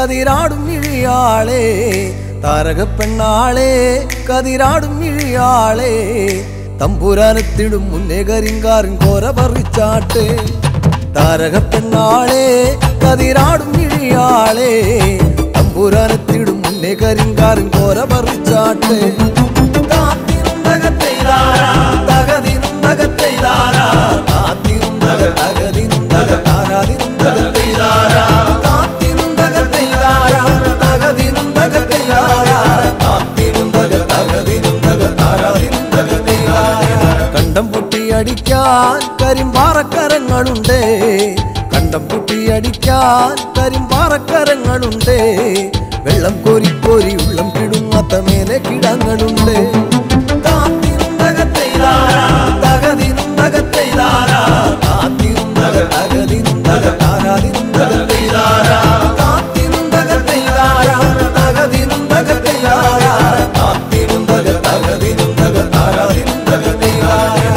കതിരാടും ഇഴിയാളെ താരക പെണ്ണാളെ കതിരാടും ഇഴിയാളെ തമ്പുരാനത്തിടും മുന്നേ കരിങ്കാറിൻ കോര പറിച്ചാട്ടെ താരക പെണ്ണാളെ കതിരാടും ഇഴിയാളെ തമ്പുരാനത്തിടും മുന്നേ കരിങ്കാറിൻ കോര പറിച്ചാട്ടെ താത്തിരുന്നകത്തെയ്താരാ, തകതിരുന്നകത്തെയ്താരാ, താത്തിരുന്നക തകതിരുന്നക താരാതിരുന്നകത്തെയ്താരാ, താത്തിരുന്നകത്തെയ്താരാ, തകതിരുന്നകത്തെയ്താരാ, താത്തിരുന്നക തകതിരുന്നക താരാതിരുന്നകത്തെയ്താരാ. കണ്ടം പൊട്ടിയടിക്കാൻ കരിമ്പാറക്കരങ്ങളുണ്ട് കണ്ടം പൊട്ടിയടിക്കാൻ കരിമ്പാറക്കരങ്ങളുണ്ട് വെള്ളം കോരി കോരി ഉള്ളം കിടുങ്ങാത്ത മേലെ കിടങ്ങളുണ്ട് താത്തിരുന്നകത്തെയ്താരാ, തകതിരുന്നകത്തെയ്താരാ, താത്തിരുന്നക തകതിരുന്നക താരാതിരുന്നകത്തെയ്താരാ, താത്തിരുന്നകത്തെയ്താരാ, തകതിരുന്നകത്തെയ്താരാ, താത്തിരുന്നക തകതിരുന്നക താരാതിരുന്നകത്തെയ്താരാ.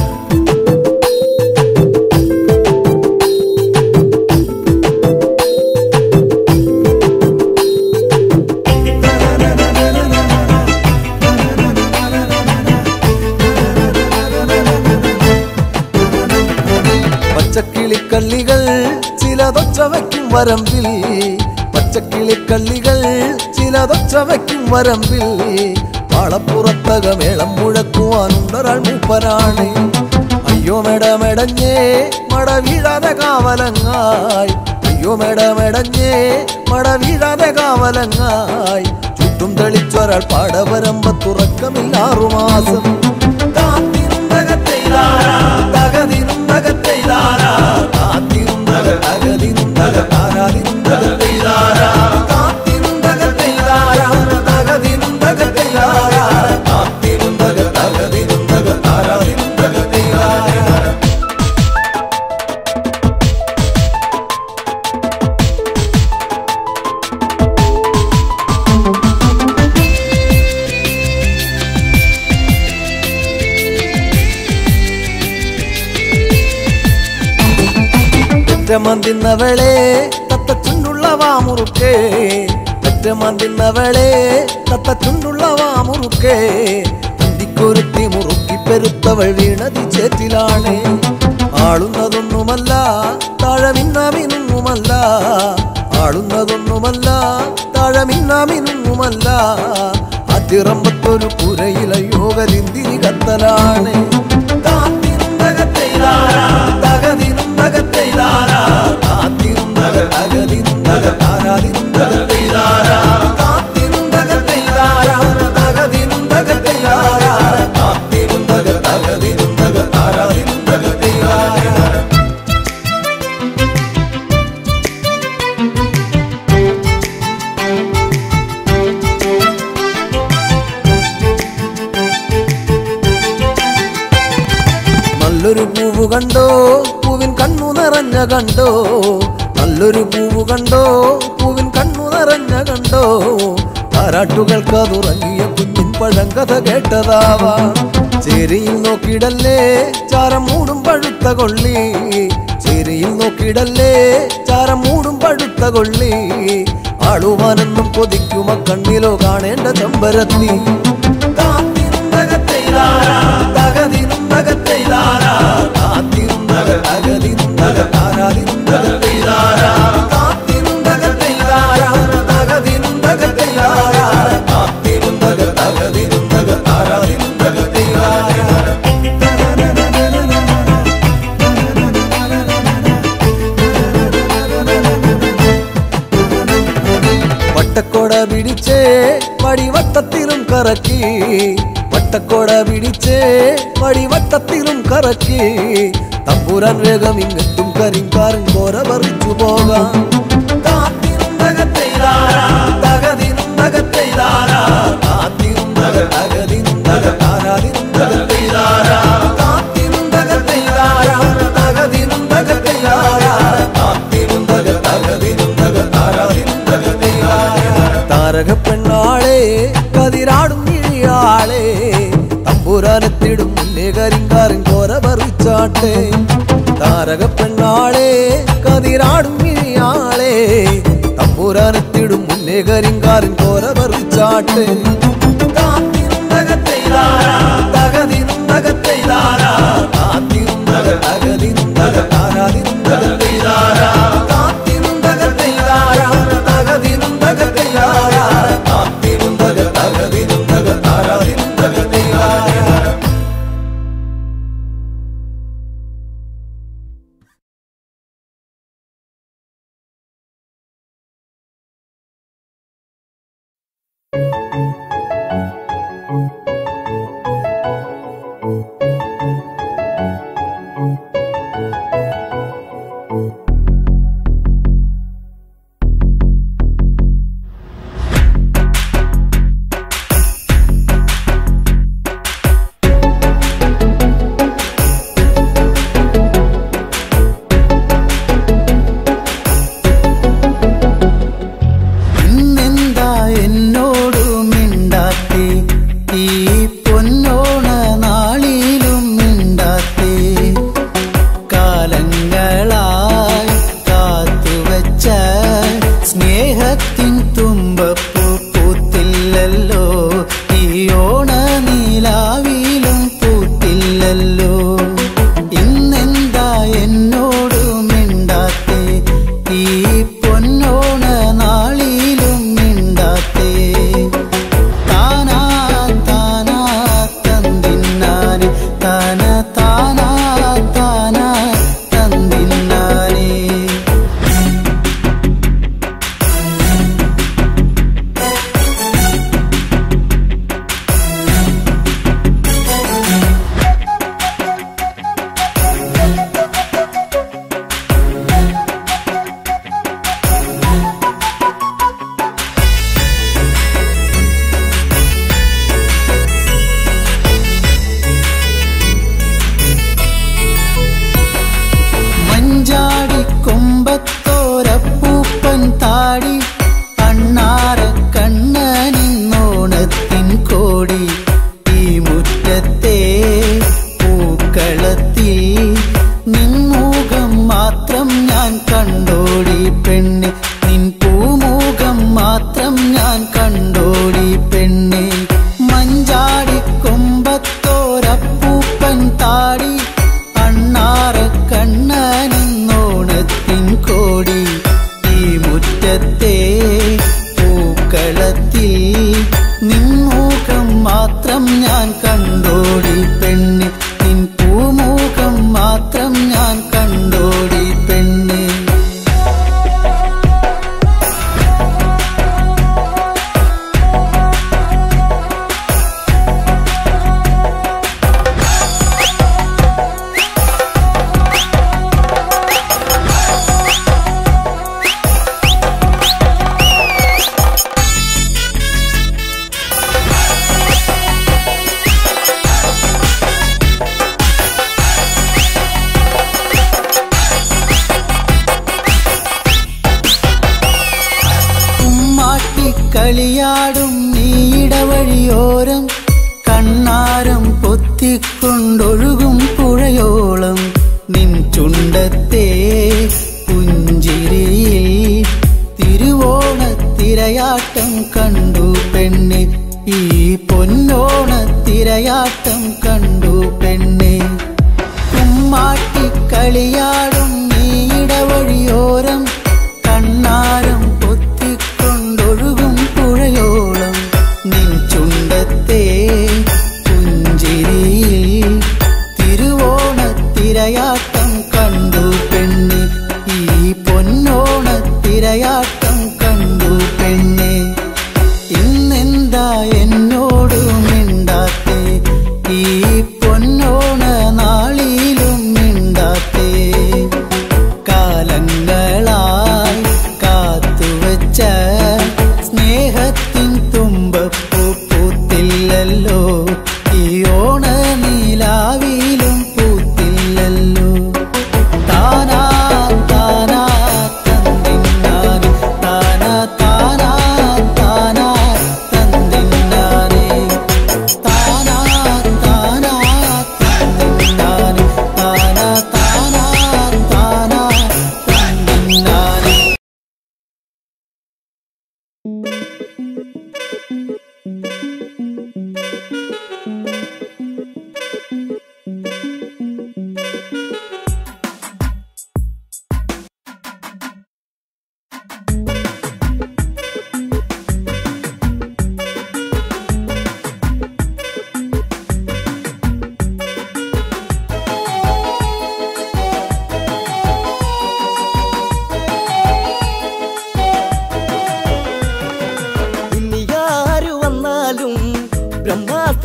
പച്ചക്കിളിക്കള്ളികൾ ചിലതൊച്ച വയ്ക്കും വരമ്പിൽ പച്ചക്കിളിക്കള്ളികൾ ചിലതൊച്ച വയ്ക്കും വരമ്പിൽ പാളപ്പുറത്തക മേളം മുഴക്കുവാനുണ്ടൊരാൾ മൂപ്പനാണ് അയ്യോ മെടമെടഞ്ഞേ മട വീഴാതെ കാവലങ്ങായി അയ്യോ മെടമെടഞ്ഞേ മട വീഴാതെ കാവലങ്ങായി ചുറ്റും തെളിച്ചൊരാൾ പാടവരമ്പത്തുറക്കമില്ലാറു മാസം താത്തിരുന്നകത്തെയ്താരാ, തകതിരുന്നകത്തെയ്താരാ, താത്തിരുന്നക തകതിരുന്നക താരാതിരുന്നകത്തെയ്താരാ, താത്തിരുന്നകത്തെയ്താരാ, തകതിരുന്നകത്തെയ്താരാ, താത്തിരുന്നക തകതിരുന്നക താരാതിരുന്നകത്തെയ്താരാ. പെറ്റമന്തിന്നവളെ തത്ത ചുണ്ടുള്ള വാമുറുക്കേ പെറ്റമന്തിന്നവളെ തത്ത ചുണ്ടുള്ള വാമുറുക്കേ അന്തിക്കൊരുത്തി മുറുക്കി പെരുത്തവൾ വീണതി ചേറ്റിലാണ് ആളുന്നതൊന്നുമല്ല താഴമിന്നാമിനുങ്ങുമല്ല ആളുന്നതൊന്നുമല്ല താഴമിന്നാമിനുങ്ങുമല്ല അതിറമ്പത്തൊരു പുരയില യോഗലിന്തിരി കത്തലാണ് താത്തിരുന്നകത്തെയ്താരാ, തകതിരുന്നകത്തെയ്താരാ, താത്തിരുന്നക തകതിരുന്നക താരാതിരുന്നകത്തെയ്താരാ, താത്തിരുന്നകത്തെയ്താരാ, തകതിരുന്നകത്തെയ്താരാ, താത്തിരുന്നക തകതിരുന്നക താരാതിരുന്നകത്തെയ്താരാ. നല്ലൊരു പൂവ് കണ്ടോ പൂവിൻ കണ്ണു നിറഞ്ഞ കണ്ടോ നല്ലൊരു പൂവ് കണ്ടോ പൂവിൻ കണ്ണു നിറഞ്ഞ കണ്ടോ താരാട്ടുകൾക്ക് അതുറങ്ങിയ കുഞ്ഞിൻ പഴങ്കഥ കേട്ടതാവാ ചേരിയിൽ നോക്കിയിടല്ലേ ചാരം മൂടും പഴുത്ത കൊള്ളി ചേരിയിൽ നോക്കിയിടല്ലേ ചാരം മൂടും പഴുത്ത കൊള്ളി ആളുവാനെന്നും കൊതിക്കുമ കണ്ണിലോ കാണേണ്ട ചമ്പരത്തി താത്തിരുന്നകത്തെയ്താരാ, തകതിരുന്നകത്തെയ്താരാ, താത്തിരുന്നക തകതിരുന്നക താരാതിരുന്നകത്തെയ്താരാ, താത്തിരുന്നകത്തെയ്താരാ, തകതിരുന്നകത്തെയ്താരാ, താത്തിരുന്നക തകതിരുന്നക താരാതിരുന്നകത്തെയ്താരാ. വട്ടക്കോട പിടിച്ചേ വടിവട്ടത്തിലും കറക്കി വട്ടക്കോട പിടിച്ചേ വടിവട്ടത്തിലും കറക്കി തമ്പുരാൻ വേഗം ഇങ്ങെത്തും കരിങ്കാരൻ കോര പറിച്ചു പോകാം താത്തിരുന്നകത്തെയ്താരാ, തകതിരുന്നകത്തെയ്താരാ, താത്തിരുന്നക തകതിരുന്നക താരാതിരുന്നകത്തെയ്താരാ, താത്തിരുന്നകത്തെയ്താരാ, തകതിരുന്നകത്തെയ്താരാ, താത്തിരുന്നക തകതിരുന്നക താരാതിരുന്നകത്തെയ്താരാ. താരക പെണ്ണാളെ കതിരാടും ഇഴിയാളെ തമ്പുരാനത്തിടും മുന്നേ കരിങ്കാരൻ കോര പറിച്ചാട്ടെ താരക പെണ്ണാളെ കതിരാടും ഇഴിയാളെ തമ്പുരാൻ തമ്പുരാനെത്തിടും മുന്നേ കരിങ്കാരൻ കോര പറിച്ചാട്ടെ ഇന്നെന്താ എന്നോട് മിണ്ടാത്തേ ഈ പൊന്നോണ നാളിലും മിണ്ടാത്തേ കാലങ്ങളായി കാത്തുവച്ച സ്നേഹത്തിൻ തുമ്പപ്പൂ പൂത്തില്ലല്ലോ ഈ ഓണ നീലാവിലും പൂത്തില്ലല്ലോ ഇന്നെന്താ എന്നോട് മിണ്ടാത്തേ ഈ പൊന്നോണ നാളിലും മിണ്ടാത്തേ താനാ താനാ തന്തിന്നാനെ താന താനാ താനാ തന്തിന്നാനേ മഞ്ചാടി കൊമ്പത്തോരപ്പൂപ്പൻ താടി അണ്ണാറ കണ്ണനിന്നോണത്തിൻ കോടി ഈ മുറ്റത്തെ പൂക്കളത്തിൽ നിൻമുഖം മാത്രം ഞാൻ കണ്ടോടി പെണ്ണെ നിൻ പൂമുഖം മാത്രം ഞാൻ കണ്ടോടി പെണ്ണെ മഞ്ചാടി കൊമ്പത്തോരപ്പൂപ്പൻ താടി അണ്ണാറ കണ്ണനെന്നോണത്തിൻ കോടി ഈ മുറ്റത്തെ പൂക്കളത്തിൽ നിൻമുഖം മാത്രം ഞാൻ കണ്ടോടി പെണ്ണെ നിൻ പൂമുഖം മാത്രം ഞാൻ കണ്ടോടി പെണ്ണെ കളിയാടും നീടവഴിയോരം കണ്ണാരം പൊത്തിക്കൊണ്ടൊഴുകും പുഴയോളം നിൻ ചുണ്ടത്തെ പുഞ്ചിരിയിൽ തിരുവോണത്തിരയാട്ടം കണ്ടു പെണ്ണെ ഈ പൊന്നോണത്തിരയാട്ടം കണ്ടു പെണ്ണെ കുമ്മാട്ടി കളിയാടും നീടവഴിയോരം കണ്ണാരം പൊത്തിക്കൊണ്ടൊഴുകും പുഴയോളം നിൻ ചുണ്ടത്തെ പുഞ്ചിരിയിൽ തിരുവോണത്തിരയാട്ടം കണ്ടു പെണ്ണെ ഈ പൊന്നോണത്തിരയാട്ടം കണ്ടു പെണ്ണെ ഇന്നെന്താ എന്നോട് മിണ്ടാത്തേ ഈ പൊന്നോണ നാളിലും മിണ്ടാത്തേ കാലങ്ങളാ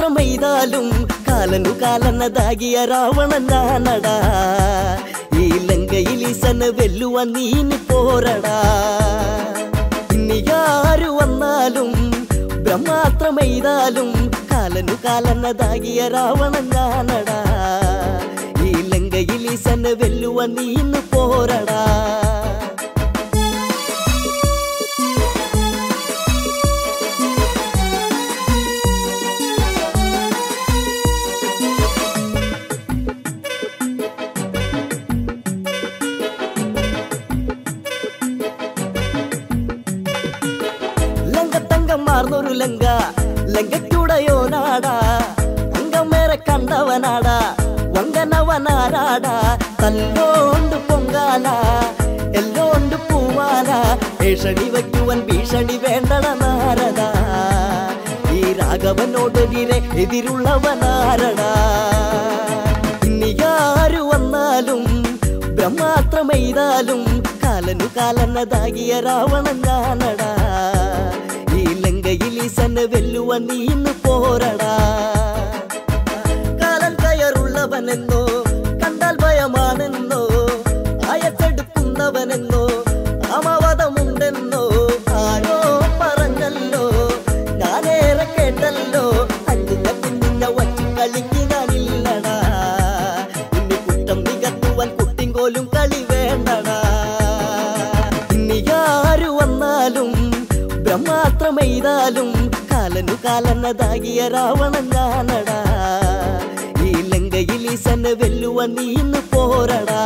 മാത്രമെയ്താലും കാലനു കാലനതാകിയ രാവണൻ ഞാനടാ ഈ ലങ്കയിൽ ഈസന് വെല്ലുവാൻ നീന് പോരടാ ഇനി ആര് വന്നാലും ബ്രഹ്മാത്രമെയ്താലും കാലനു കാലനതാകിയ രാവണൻ ഞാനടാ ഈ ലങ്കയിൽ ഈസന് വെല്ലുവാൻ നീന് പോരടാ ലങ്കത്തങ്കം മാർന്നൊരു ലങ്ക ലങ്കയ്ക്കുടയോ നാടാ അങ്കമേറെ കണ്ടവനാടാ വങ്കനവനാരാടാ തല്ലോണ്ട് പൊങ്കാല എല്ലോണ്ട് പൂവാല ഭീഷണി വയ്ക്കുവൻ ഭീഷണി വേണ്ടട നാരദ ഈ രാഘവനോടെതിരെ എതിരുള്ളവനാരടാ ഇനി ആര് വന്നാലും ബ്രഹ്മാത്രമെയ്താലും കാലനു കാലനതാകിയ രാവണൻ ഞാനടാ ഈ ലങ്കയിൽ ഈസന് വെല്ലുവാൻ നീന്ന് പോരടാ കാലൻ കയറുള്ളവനെന്നോ കണ്ടാൽ ഭയമാണെന്നോ ആയത്തെടുക്കുന്നവനെന്നോ അമവതമുണ്ടെന്നോ ആരോ പറഞ്ഞല്ലോ ഞാനേറെ കേട്ടല്ലോ അഞ്ഞിഞ്ഞ കുഞ്ഞിഞ്ഞ വച്ചു കളിക്ക് ഞാനില്ലടാ ഇനി കുറ്റം നികത്തുവാൻ കുട്ടിങ്കോലും കളി വേണ്ടടാ ഇനി ആര് വന്നാലും ബ്രഹ്മാത്രമെയ്താലും കാലനു കാലനതാകിയ രാവണൻ ഞാനടാ ഈ ലങ്കയിൽ ഈസന് വെല്ലുവാൻ നീന്ന് പോരടാ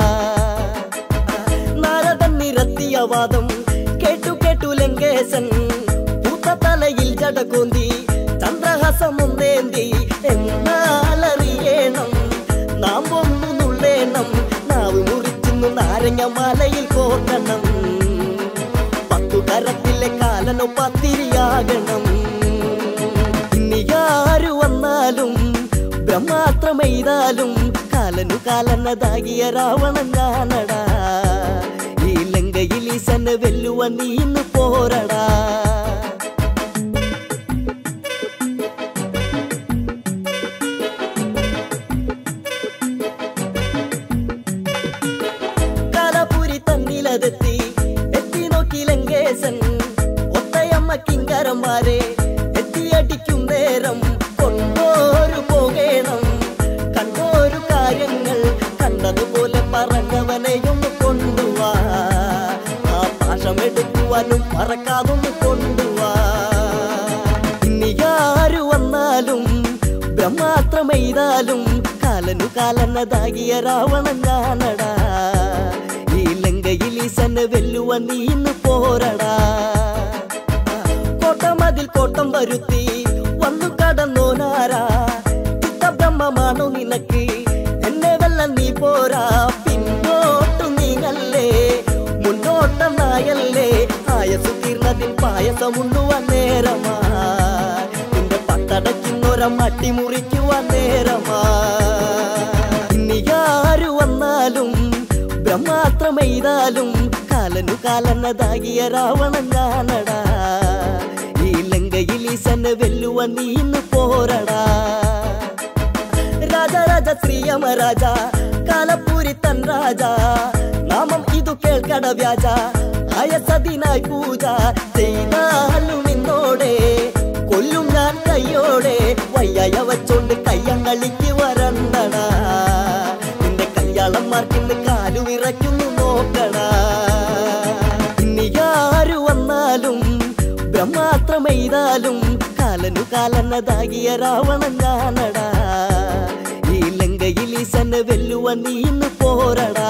നാരദൻ നിരത്തിയ വാദം കേട്ടു കേട്ടു ലങ്കേശൻ പൂത്ത തലയിൽ ജടകൊന്തി ചന്ദ്രഹാസമുന്തേന്തി എന്നാലറിയണം നാം ഒന്നു നുള്ളേണം നാവ് മുറിച്ചിന്നു നാരങ്ങ മലയിൽ കോട്ടണം പത്തു കരത്തിലെ കാലനോ പത്തിരിയാകണം ഇനി ആര് വന്നാലും ബ്രഹ്മാത്രമെയ്താലും കാലനു കാലനതാകിയ രാവണൻ ഞാനടാ ഈ ലങ്കയിൽ ഈസന് വെല്ലുവാൻ നീന്ന് പോരടാ കാലപുരി തന്നിലതെത്തി എത്തി നോക്കി ലങ്കേശൻ ഒത്തയമ്മ കിങ്കരന്മാരെ എത്തിയടിക്കും നേരം കൊണ്ടോരു പോകേണം കണ്ടോരു കാര്യങ്ങൾ കണ്ടതുപോലെ പറഞ്ഞവനെയൊന്ന് കൊണ്ടുവാ ആ പാശമെടുക്കുവാനും മറക്കാതൊന്ന് കൊണ്ടുവാ ഇനി ആര് വന്നാലും ബ്രഹ്മാത്രമെയ്താലും കാലനു കാലനതാകിയ രാവണൻ ഞാനടാ ഈ ലങ്കയിൽ ഈസന് വെല്ലുവാൻ നീന്ന് പോരടാ കോട്ടമതിൽ കോട്ടം വരുത്തി വന്നു കടന്നോനാരാ ചിത്തബ്രഹ്മമാണോ നിനക്ക് എന്നെ വെള്ളം നീ പോരാ പിന്നോട്ടു നീങ്ങല്ലേ മുന്നോട്ടനായല്ലേ ആയസു തീർന്നതിൽ പായസമുണ്ണുവാൻ നേരമാ നിന്റെ പട്ടടയ്ക്കുന്നൊര മട്ടി മുറിക്കുവാൻ നേരമാ ഇനി ആര് വന്നാലും ബ്രഹ്മാത്രമെയ്താലും കാലനു കാലനതാകിയ രാവണൻ ഞാനടാ ഈ ലങ്കയിൽ ഈസന് വെല്ലുവാൻ നീന്ന് പോരടാ രാജരാജ ശ്രീയമരാജ കാലപ്പൂരി തൻ രാജ നാമം ഇതു കേൾക്കട വ്യാജ അയസതിനായി പൂജ ചെയ്താലും നിന്നോടെ കൊല്ലും ഞാൻ കയ്യോടെ വയ്യായ വച്ചോണ്ട് കയ്യങ്ങളിക്ക് വരണ്ടടാ നിന്റെ കല്യാളന്മാർക്കിന്ന് കാലു വിറയ്ക്കുന്നു നോക്കടാ ഇനി ആര് വന്നാലും ബ്രഹ്മാത്രമെയ്താലും കാലനു കാലനതാകിയ രാവണൻ ഞാനടാ ഈ ലങ്കയിൽ ഈസന് വെല്ലുവാൻ നീന്ന് പോരടാ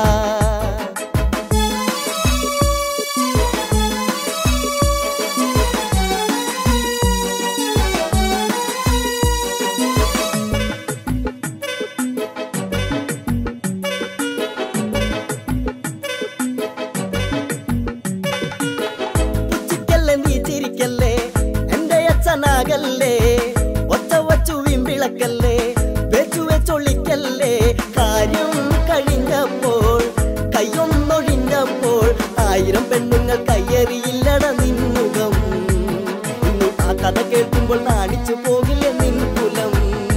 പുച്ഛിക്കല്ലേ നീ ചിരിക്കല്ലേ എന്റെ അച്ഛനാകല്ലേ ഒച്ച വച്ചു വീമ്പിളക്കല്ലേ വെച്ചു വെച്ചൊള്ളിക്കല്ലേ കാര്യം കഴിഞ്ഞപ്പോൾ കയ്യൊന്നൊഴിഞ്ഞപ്പോൾ ആയിരം പെണ്ണുങ്ങൾ കയ്യേറിയില്ലട നിന്നുകം ഇന്നു ആ കഥ കേൾക്കുമ്പോൾ നാണിച്ചു പോകില്ല നിൻ കുലം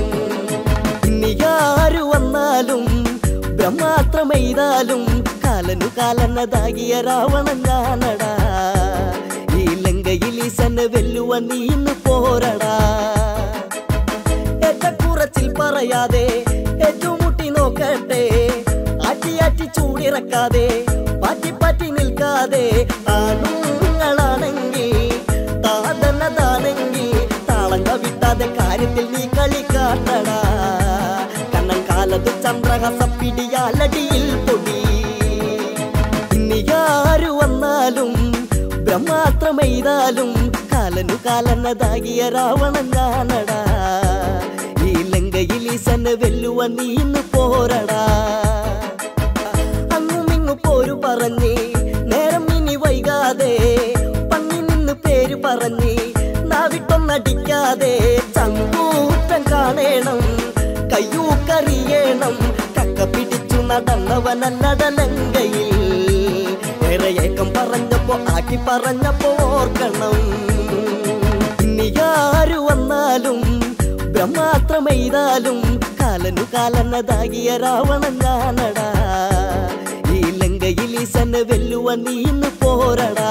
ബ്രഹ്മാത്രമെയ്താലും കാലനു കാലനതാകിയ രാവണൻ ഞാനടാ ഈ ലങ്കയിൽ ഈശനെ വെല്ലുവ നീ ഇന്ന് പോരടാ ഏറ്റക്കുറച്ചിൽ പറയാതെ ഏറ്റുമുട്ടി നോക്കട്ടെ ആറ്റി ആറ്റി ചൂടിറക്കാതെ പാറ്റി പാറ്റി നിൽക്കാതെ ആണുങ്ങളാണെങ്കിൽ താതനതാണെങ്കിൽ താളം കവിട്ടാതെ കാര്യത്തിൽ നീ കളി കാട്ടടാ കണ്ണൻ കാലത്ത് ചന്ദ്രഹസ പിടിയാലടിയിൽ പൊടി ഇനി ആരു വന്നാലും ബ്രഹ്മാത്രമെയ്താലും കാലനു കാലനതാകിയ രാവണൻ ഞാനടാ ഈ ലങ്കയിൽ ഈശനെ വെല്ലുവ നീ ഇന്ന് പോരടാ അങ്ങും ഇങ്ങു പോരു പറഞ്ഞ് നേരം ഇനി വൈകാതെ പങ്ങി നിന്ന് പേര് പറഞ്ഞ് നാവിട്ടൊന്നടിക്കാതെ ചങ്കൂറ്റം കാണേണം കയ്യൂക്കറിയണം കക്ക പിടിച്ചു നടന്നവനല്ലടലങ്കയിൽ ഏറെ ഏക്കം പറഞ്ഞപ്പോ ആക്കി പറഞ്ഞപ്പോ ഓർക്കണം ഇനി ആരു വന്നാലും ബ്രഹ്മാത്രമെയ്താലും കാലനു കാലനതാകിയ രാവണൻ ഞാനടാ ഈ ലങ്കയിൽ ഈശനെ വെല്ലുവ നീ ഇന്ന് പോരടാ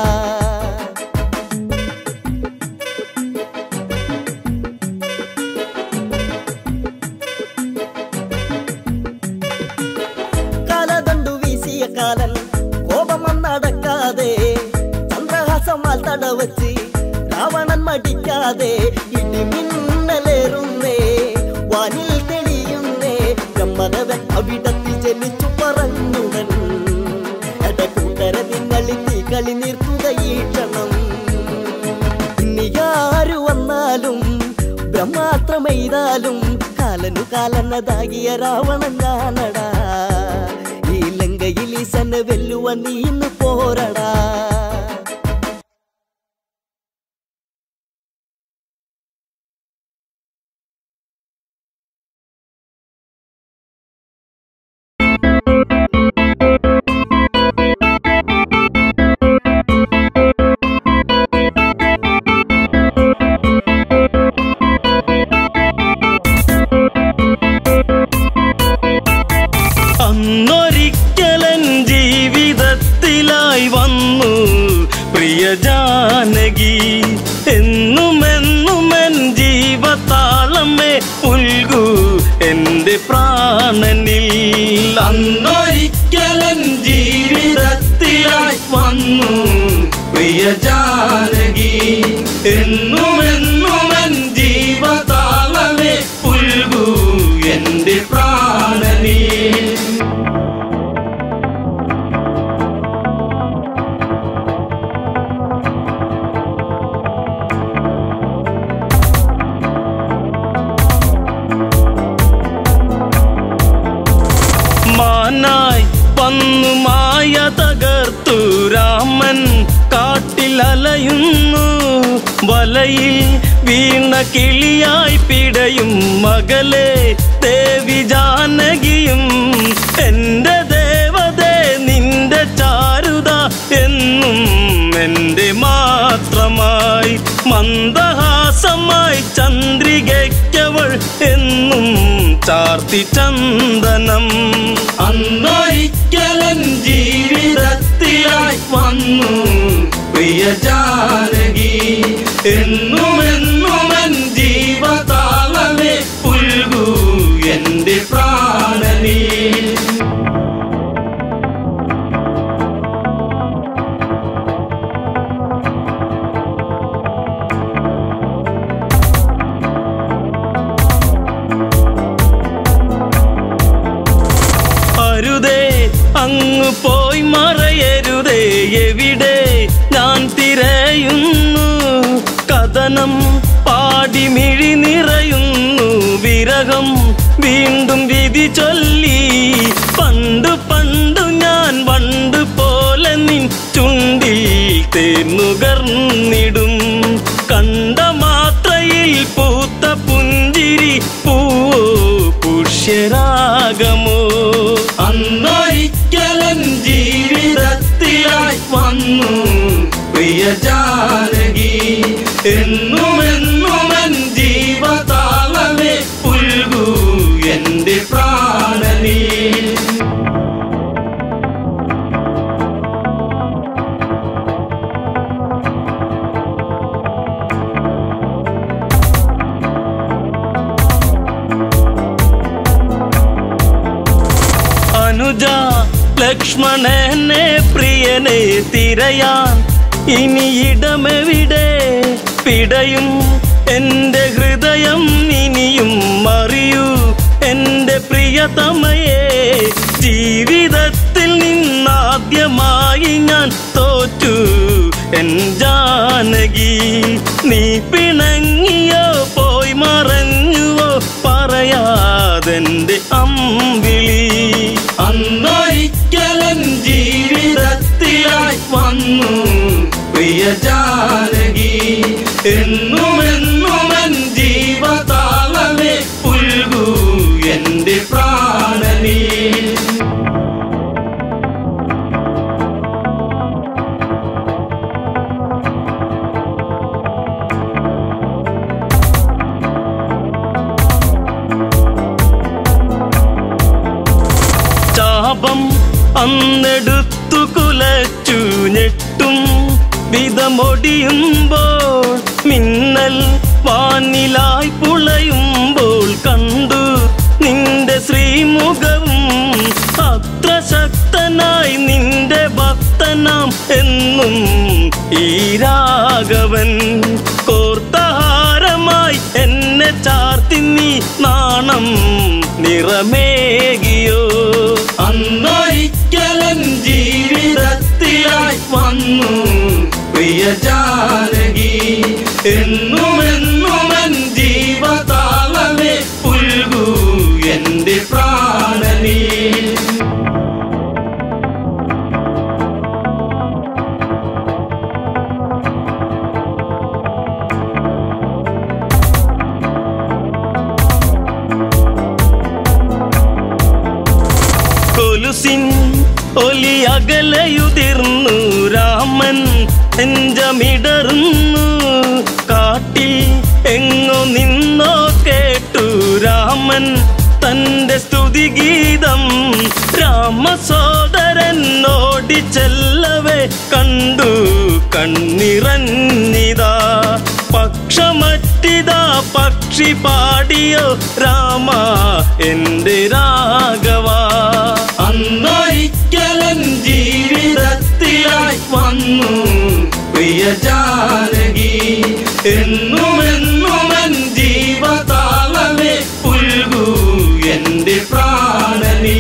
കാലതണ്ടു വീശിയ കാലൻ കോപം നടക്കാതെ ചന്ദ്രഹാസമാൽ തടവച്ച് രാവണൻ മടിക്കാതെ ഇടിമിന്നലേറുന്നേ വാനിൽ തെളിയുന്നേ ബ്രഹ്മദേവൻ അവിടത്തിൽ ജനിച്ചു പറഞ്ഞുടൻ എടക്കൂട്ടര നിങ്ങളിൽ തീ കളി നിർത്തുകയീക്ഷണം ഇനി ആരു വന്നാലും ബ്രഹ്മാത്രമെയ്താലും കാലനു കാലനതാകിയ രാവണൻ ഞാനടാ ഈ ലങ്കയിൽ ഈശനെ വെല്ലുവ നീ ഇന്ന് പോരടാ അന്നൊരിക്കലൻ ജീവിതത്തിലായി വന്നു പ്രിയ ജാനകി എന്നും എന്നും എൻ ജീവതാളമേ പുൽകൂ എന്റെ പ്രാണനിൽ അന്നൊരിക്കലൻ ജീവിതത്തിലായി വന്നു പ്രിയ ജാനകി എന്നും എന്നും എൻ ജീവതാളമേ പുൽകൂ എന്റെ പ്രാണനിൽ മാനായി വന്നു മായ തകർത്തു രാമൻ കാട്ടിൽ അലയുന്നു വലയിൽ വീണ കിളിയായി പിടയും മകളെ ദേവി ജാനകിയും എന്റെ ദേവതേ നിന്റെ ചാരുത എന്നും എന്റെ മാത്രമായി മന്ദഹാസമായി ചന്ദ്രികയ്ക്കവൾ എന്നും ചാർത്തി ചന്ദനം അന്നൊരിക്കലൻ ജീവിതത്തിലായി വന്നു പ്രിയ ജാനകി എന്നും എന്നും എൻ ജീവതാളമേ പുൽകൂ എന്റെ പ്രാണനീ അരുതേ അങ്ങ് പോയി മറയരുതേ എവിടെ ഞാൻ തിരയുന്നു കഥനം പാടി മിഴി നിറയുന്നു വിരഹം വീണ്ടും വിധി ചൊല്ലി പണ്ട് പണ്ടു ഞാൻ വണ്ട് പോലെ നിൻ ചുണ്ടിൽ തേന്നുകർന്നിടും കണ്ട മാത്രയിൽ പൂത്ത പുഞ്ചിരി പൂവോ പുഷ്യരാഗമോ അന്നൊരിക്കലൻ ജീവിതത്തിലായി വന്നു പ്രിയ ജാനകി എന്നും എന്നും എൻ ജീവതാളമേ പുൽകൂ എന്റെ പ്രാണനീ ലക്ഷ്മണനെ പ്രിയനെ തിരയാൻ ഇനി ഇടമെവിടെ പിടയും എന്റെ ഹൃദയം ഇനിയും മറിയൂ എന്റെ പ്രിയതമയെ ജീവിതത്തിൽ നിന്നാദ്യമായി ഞാൻ തോറ്റു എൻ ജാനകി നീ പിണങ്ങിയോ പോയി മറഞ്ഞുവോ പറയാതെന്റെ അമ്പിളി അന്നൊരിക്കലൻ ജീവിതത്തിലായി വന്നു പ്രിയ ജാനകി എന്നുമെന്നുമെൻ ജീവതാളമേ പുൽകൂ എന്റെ പ്രാണനീ ചാപം അന്നെടുത്തു കുലച്ചു ഞെട്ടും വിധമൊടിയുമ്പോൾ മിന്നൽ വാനിലായി പുളയുമ്പോൾ കണ്ടു നിന്റെ ശ്രീമുഖവും അത്ര ശക്തനായി നിന്റെ ഭക്തനാം എന്നും ഈ രാഘവൻ കോർത്തഹാരമായി എന്നെ ചാർത്തി നീ നാണം നിറമേകിയോ അന്നൊരിക്കലൻ ജീവിതത്തിലായി വന്നു പ്രിയ ജാനകി എന്നുമെന്നുമെൻ ജീവതാളമേ പുൽകൂ എന്റെ പ്രാണനീ കൊലുസിൻ ഒലി അകലയുതിർന്നു രാമൻ നെഞ്ചമിടറുന്നു കാട്ടിൽ എങ്ങോ നിന്നോ കേട്ടു രാമൻ തന്റെ സ്തുതിഗീതം രാമസോദരൻ ഓടിച്ചെല്ലവേ കണ്ടു കണ്ണിറഞ്ഞിതാ പക്ഷമറ്റിതാ പക്ഷി പാടിയോ രാമ എന്റെ രാഘവ അന്നൊരിക്കലൻ ജീവിതത്തിലായി വന്നു പ്രിയ ജാനകി എന്നുമെന്നുമെൻ ജീവതാളമേ പുൽകൂ എന്റെ പ്രാണനീ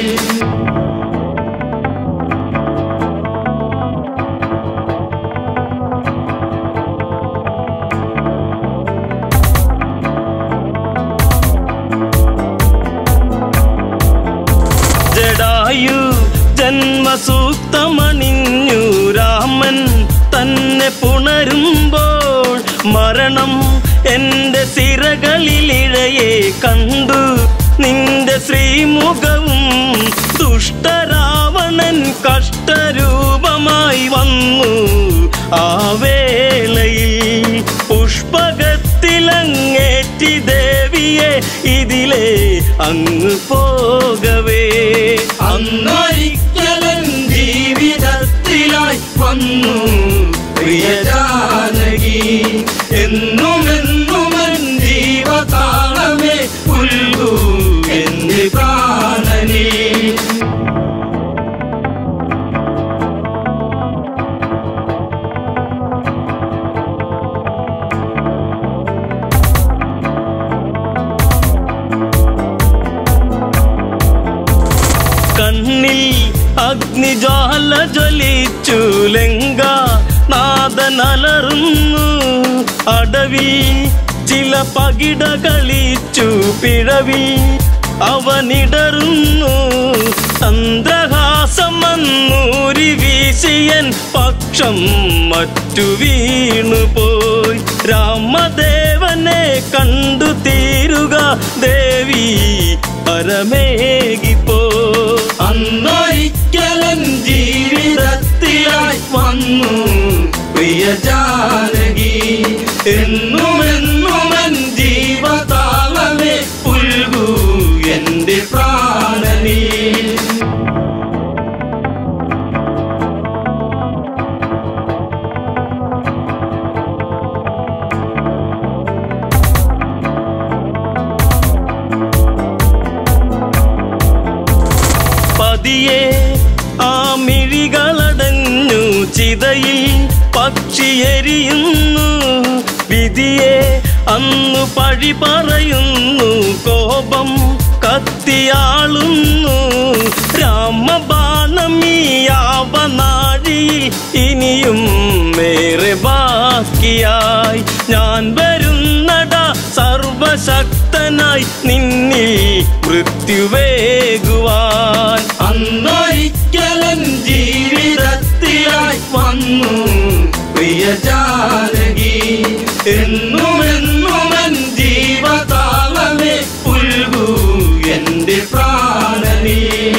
ജഡായു ജന്മസൂക്തമണിഞ്ഞു രാമൻ തന്നെ പുണരുമ്പോൾ മരണം എന്റെ സിരകളിലിഴയെ കണ്ടു നിന്റെ ശ്രീമുഖവും ദുഷ്ടരാവണൻ കഷ്ടരൂപമായി വന്നു ആ വേളയിൽ പുഷ്പകത്തിലങ്ങേറ്റി ദേവിയെ ഇതിലെ അങ്ങ് പോകവേ അന്നൊരിക്കലൻ ജീവിതത്തിലായി വന്നു പ്രിയ ജാനകി എന്നുമെന്നുമെൻ ജീവതാളമേ പുൽകൂ എന്റെ പ്രാണനീ കണ്ണിൽ അഗ്നിജ്വാല ജ്വലിച്ചു ലങ്ക നാദനലറുന്നു അടവി ചില പകിട കളിച്ചു പിഴവി അവനിടറുന്നു ചന്ദ്രഹാസം വന്നൂരി വീശിയൻ പക്ഷം മറ്റു വീണുപോയി രാമദേവനെ കണ്ടു തീരുക ദേവി പരമേകിപ്പോ അന്നൊരിക്കലൻ ജീവിതത്തിലായി വന്നു പ്രിയ ജാനകി എന്നുമെന്നുമെൻ ജീവതാളമേ പുൽകൂ എന്റെ പ്രാണനീ പതിയെ ചിതയിൽ പക്ഷിയെരിയുന്നു വിധിയെ അന്നു പഴി പറയുന്നു കോപം കത്തിയാളുന്നു രാമബാണമീയാവനാഴിയിൽ ഇനിയും ഏറെ ബാക്കിയായി ഞാൻ വരുന്നട സർവശക്തനായി നിന്നിൽ മൃത്യുവേകുവാൻ അന്നൊരിക്കലൻ ജീവിതത്തിലായി വന്നു പ്രിയ ജാനകി എന്നുമെന്നുമൻ ജീവതാളമേ പുൽകൂ എന്റെ പ്രാണനീ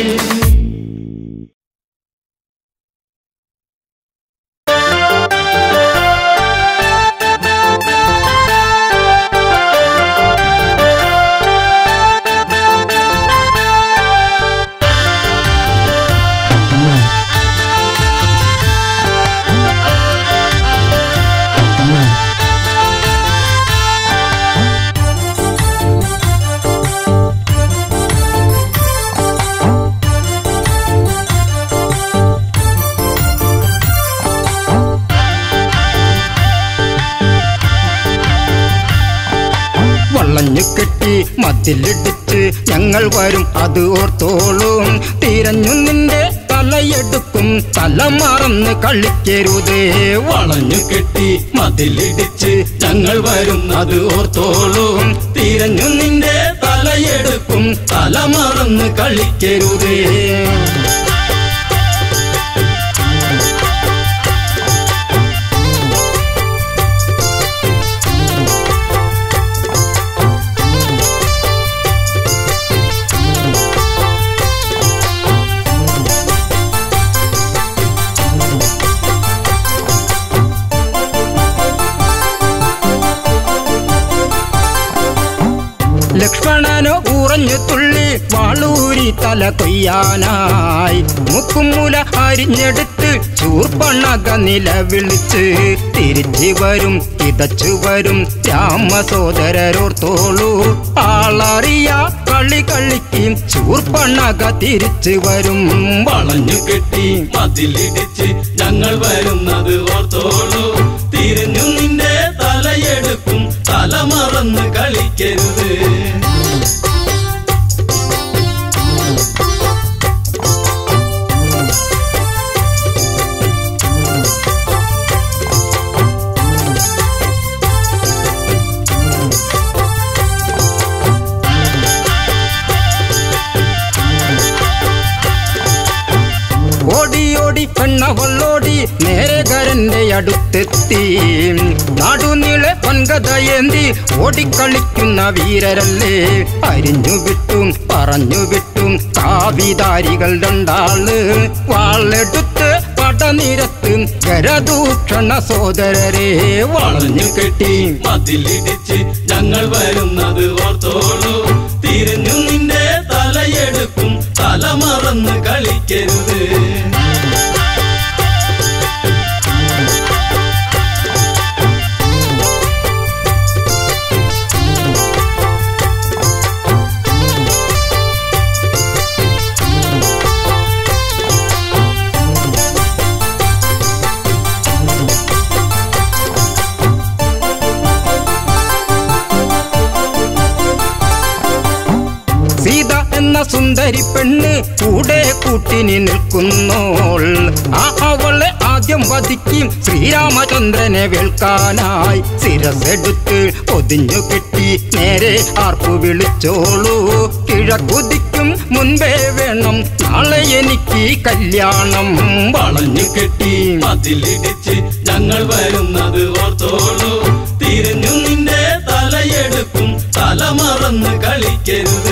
വളഞ്ഞു കെട്ടി മതിലിടിച്ച് ഞങ്ങൾ വരും അത് ഓർത്തോളും തിരഞ്ഞു നിന്റെ തലയെടുക്കും തല മറന്ന് കളിക്കരുതേ വളഞ്ഞു കെട്ടി മതിലിടിച്ച് ഞങ്ങൾ വരും അത് ഓർത്തോളും തിരഞ്ഞു നിന്റെ തലയെടുക്കും തല മറന്ന് കളിക്കരുതേ ലക്ഷ്മണനോ ഉറഞ്ഞു തുള്ളി വാളൂരി തല കൊയ്യാനായി മുക്കുമുല അരിഞ്ഞെടുത്ത് ചൂർപ്പണക നിലവിളിച്ച് തിരിച്ചു വരും കിതച്ചു വരും രാമസോദരരോർത്തോളൂ ആളറിയ കളി കളിക്കും ചൂർപ്പണക തിരിച്ചു വരും വളഞ്ഞു കെട്ടി മതിലിടിച്ച് ഞങ്ങൾ വരുന്നത് ഓർത്തോളൂ തിരിഞ്ഞു നിന്റെ തലയെടുക്കും തല മറന്ന് കളിക്കരുത് ഓടി ഓടി പെണ്ണവള്ളോടി നേരകരന്റെ അടുത്തെത്തി നാടുനീളെ പൊൻകഥയേന്തി ഓടിക്കളിക്കുന്ന വീരരല്ലേ അരിഞ്ഞു വിട്ടും പറഞ്ഞു വിട്ടും കാവിധാരികൾ രണ്ടാള് വാളെടുത്ത് പടനിരത്ത് കരദൂഷണ സോദരരെ വളഞ്ഞു കെട്ടി മതിലിടിച്ച് ഞങ്ങൾ വരുന്നത് ഓർത്തോളൂ തിരിഞ്ഞു നിന്റെ തലയെടുക്കും തല മറന്ന് കളിക്കരുത് സീത എന്ന സുന്ദരി പെണ്ണ് കൂടെ കൂട്ടിനി നിൽക്കുന്നോൾ ആ അവളെ ആദ്യം വധിക്കും ശ്രീരാമചന്ദ്രനെ വേൾക്കാനായി ശിരസെടുത്ത് പൊതിഞ്ഞു കെട്ടി നേരെ ആർപ്പു വിളിച്ചോളൂ കിഴക്കുതിക്കും മുൻപേ വേണം നാളെ എനിക്ക് കല്യാണം വളഞ്ഞു കെട്ടി മതിലിടിച്ച് ഞങ്ങൾ വരുന്നത് ഓർത്തോളൂ തിരിഞ്ഞു നിന്റെ തലയെടുക്കും തല മറന്ന് കളിക്കരുത്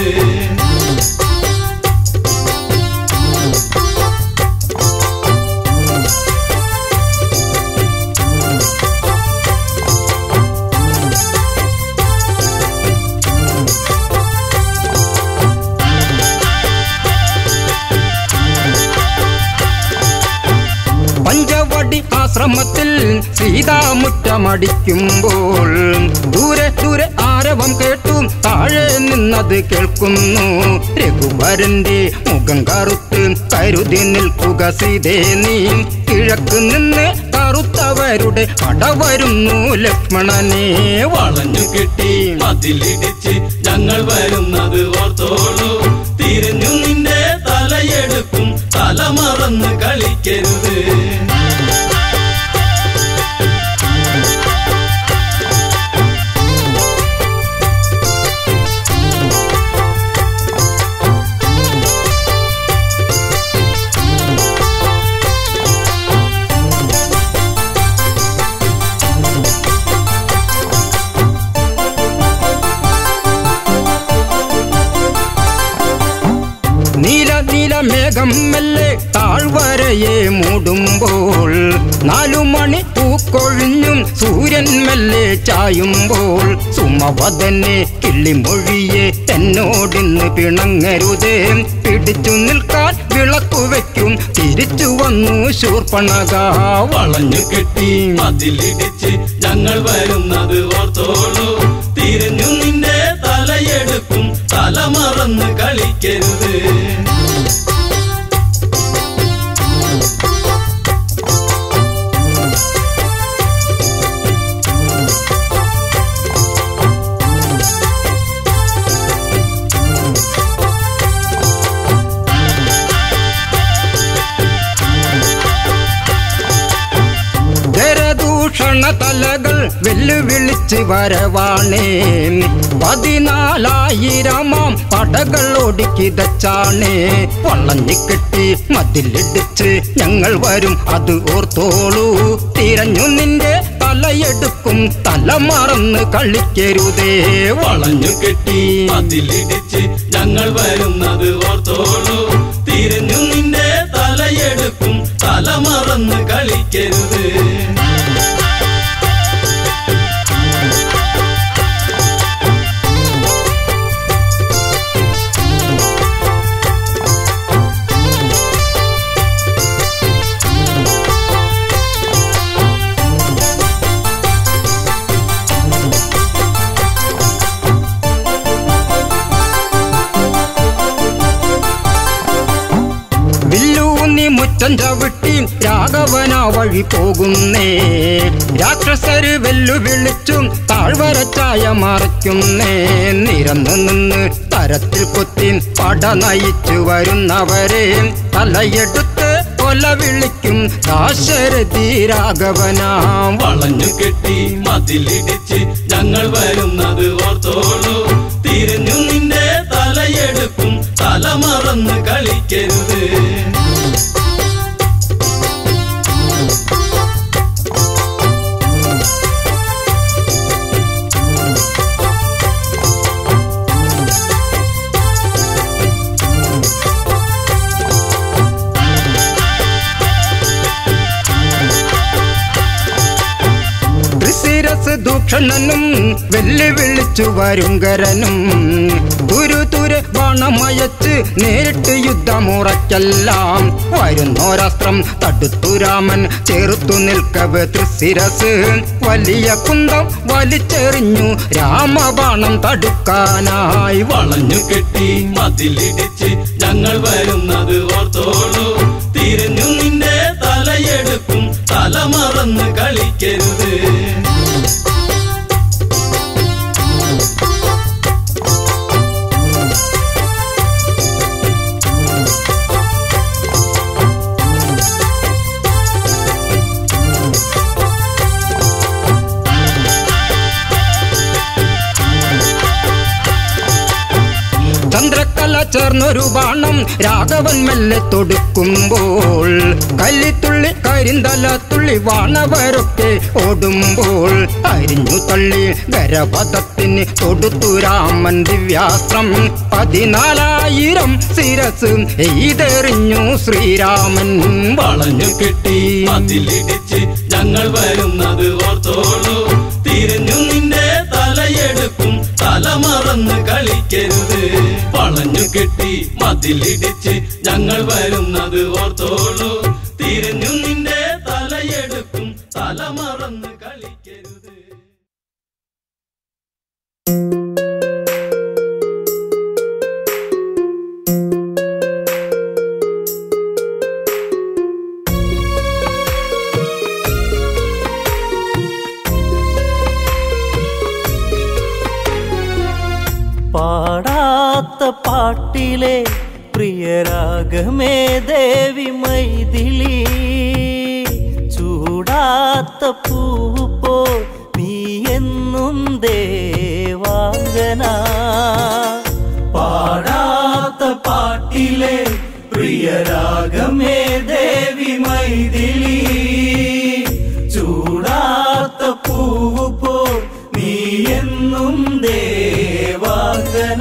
പഞ്ചവടി ആശ്രമത്തിൽ സീതാമുറ്റമടിക്കുമ്പോൾ ദൂരെ ദൂരെ ആര ആരവം കേട്ടു താഴെ നിന്നത് കേൾക്കുന്നു രഘുവരന്റെ മുഖം കറുത്ത് കരുതി നിൽക്കുക സീതേ നീ കിഴക്ക് നിന്ന് കറുത്തവരുടെ പട വരുന്നു ലക്ഷ്മണനെ വളഞ്ഞു കെട്ടി മതിലിടിച്ച് ഞങ്ങൾ വരുന്നത് ഓർത്തോളൂ തിരിഞ്ഞു നിന്റെ തലയെടുക്കും തല മറന്ന് കളിക്കരുത് നീല നീല മേഘം മെല്ലെ താഴ്വരയെ മൂടുമ്പോൾ നാലു മണി പൂക്കൊഴിഞ്ഞും സൂര്യൻ മെല്ലെ ചായുമ്പോൾ സുമവദനെ കിള്ളിമൊഴിയെ എന്നോടിന്ന് പിണങ്ങരുതേ പിടിച്ചു നിൽക്കാൻ വിളക്കു വയ്ക്കും തിരിച്ചു വന്നു ശൂർപ്പണക വളഞ്ഞു കെട്ടി മതിലിടിച്ച് ഞങ്ങൾ വരുന്നത് ഓർത്തോളൂ തിരിഞ്ഞു നിന്റെ തലയെടുക്കും തല മറന്ന് കളിക്കരുത് ജരദൂഷണ തലകൾ വെല്ലുവിളിച്ച് വരവാണേ പതിനാലായിരമാം പടകൾ ഒടുക്കിതച്ചാണേ വള്ളഞ്ഞിക്കെട്ടി മതിലിടിച്ച് ഞങ്ങൾ വരും അത് ഓർത്തോളൂ തിരഞ്ഞു നിന്റെ തലയെടുക്കും തല മറന്ന് കളിക്കരുതേ വളഞ്ഞു കെട്ടി മതിലിടിച്ച് ഞങ്ങൾ വരുന്നത് ഓർത്തോളൂ തിരിഞ്ഞു നിന്റെ തലയെടുക്കും തല മറന്ന് കളിക്കരുത് വില്ലൂന്നി മുറ്റം ചവിട്ടി രാഘവന വഴി പോകുന്നേ രാക്ഷസര് വെല്ലുവിളിച്ചും താഴ്വരച്ചായ മറയ്ക്കുന്നേ നിരന്നു നിന്ന് തരത്തിൽ കൊത്തി പട നയിച്ചു വരുന്നവരെ തലയെടുത്ത് കൊല വിളിക്കും ദാശരഥി രാഘവനാം വളഞ്ഞു കെട്ടി മതിലിടിച്ച് ഞങ്ങൾ വരുന്നത് ഓർത്തോളൂ തിരിഞ്ഞു നിന്റെ തലയെടുക്കും തല മറന്ന് കളിക്കരുത് ത്രിശിരസ് ദൂഷണനും വെല്ലുവിളിച്ചു വരുങ്കരനും തുരുതുരെ ബാണമയച്ച് നേരിട്ട് യുദ്ധമുറയ്ക്കെല്ലാം വരുന്നോരസ്ത്രം തടുത്തു രാമൻ ചേർത്തു നിൽക്കവേ ത്രിശിരസ് വലിയ കുന്തം വലിച്ചെറിഞ്ഞു രാമബാണം തടുക്കാനായി വളഞ്ഞു കെട്ടി മതിലിടിച്ച് ഞങ്ങൾ വരുന്നത് ഓർത്തോളൂ തിരിഞ്ഞു നിന്റെ തലയെടുക്കും തല മറന്ന് കളിക്കരുത് ചന്ദ്രക്കല ചേർന്നൊരു ബാണം രാഘവൻ മെല്ലെ തൊടുക്കുമ്പോൾ കല്ലിത്തുള്ളി കരിന്തല തുള്ളി വാണവരൊക്കെ ഓടുമ്പോൾ അരിഞ്ഞു തള്ളി ഗരപഥത്തിന് തൊടുത്തു രാമൻ ദിവ്യാസ്ത്രം പതിനാലായിരം ശിരസ് എയ്തെറിഞ്ഞു ശ്രീരാമൻ വളഞ്ഞു കെട്ടി മതിലിടിച്ച് ഞങ്ങൾ വരുന്നത് ഓർത്തോളൂ തിരിഞ്ഞു നിന്റെ തലയെടുക്കും തല മറന്ന് കളിക്കരുത് വളഞ്ഞു കെട്ടി മതിലിടിച്ച് ഞങ്ങൾ വരുന്നത് ഓർത്തോളൂ തിരിഞ്ഞു നിന്റെ തലയെടുക്കും തല മറന്ന് കളിക്കരുത് പാടാത്ത പാട്ടിലെ പ്രിയരാഗമേ ദേവി മൈഥിലി ചൂടാത്ത പൂപ്പോ നീ എന്നും ദേവാംഗന പാടാത്ത പാട്ടിലെ പ്രിയരാഗമേ ദേവി മൈഥിലി ചൂടാത്ത പൂവ് പോ നീ എന്നും ദേവാംഗന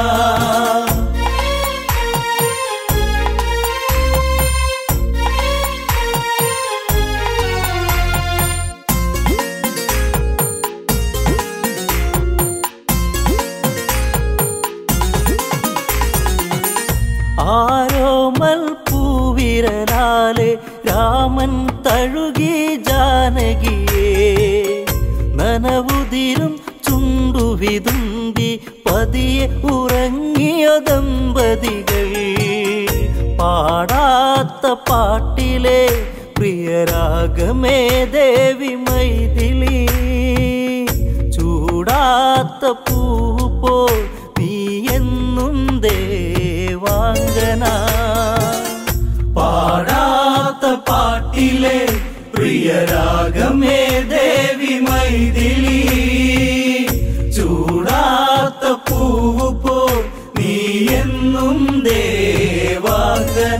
ആരോമൽ പൂവിരലാലെ രാമൻ തഴുകി ജാനകിയെ നനവുതിരും ചുണ്ടുവിതുമ്പി പതിയെ ഉറങ്ങിയ ദമ്പതികൾ പാടാത്ത പാട്ടിലെ പ്രിയരാഗമേ ദേവി മൈഥിലി ചൂടാത്ത പൂ പോ നീ എന്നും ദേവാംഗന പാടാത്ത പാട്ടിലെ പ്രിയരാഗമേ ദേവി മൈഥിലി ചൂടാത്ത പൂവ് പോ നീ എന്നും ദേവാംഗന